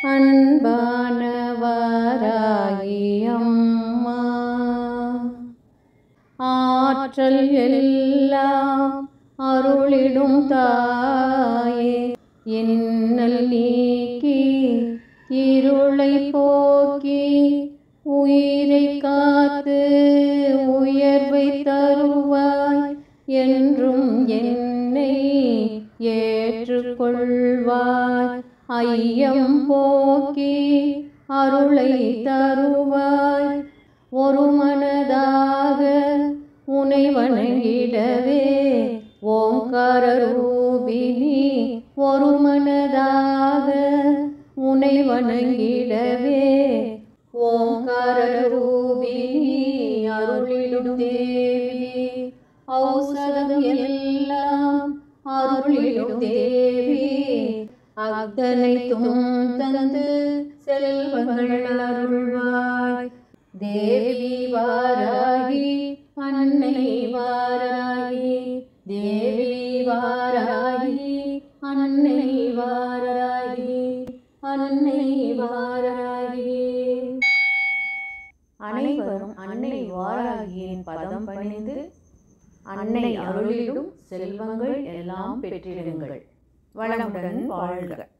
அன்பானவராகி அம்மா ஆற்றல் எல்லாம் அருளிடும் தாயே என்னல் நீக்கி இருளை போக்கி உயிரை காத்து உயர்வை தருவாய் என்றும் என்னை ஏற்றுக்கொள்வாய் ஐயம் போக்கி அருளை தருவாய் ஒரு மனதாக உனை வணங்கிடவே ஓங்கார ரூபினி ஒரு மனதாக உனை வணங்கிடவே ஓங்கார ரூபினி அருளிடும் தேவி ஔஷதம் எல்லாம் அருளிடும் தேவி அத்தனைத்தும் தந்து செல்வங்கள் அருள்வாய் தேவி வாராகி அன்னை வாராகி தேவி வாராகி அன்னை வாராகி அன்னை வாராகி அனைவரும் அன்னை வாராகியின் பதம் பணிந்து அன்னை அருளிடும் செல்வங்கள் எல்லாம் பெற்றிடுங்கள் வளமுடன் வாழ்க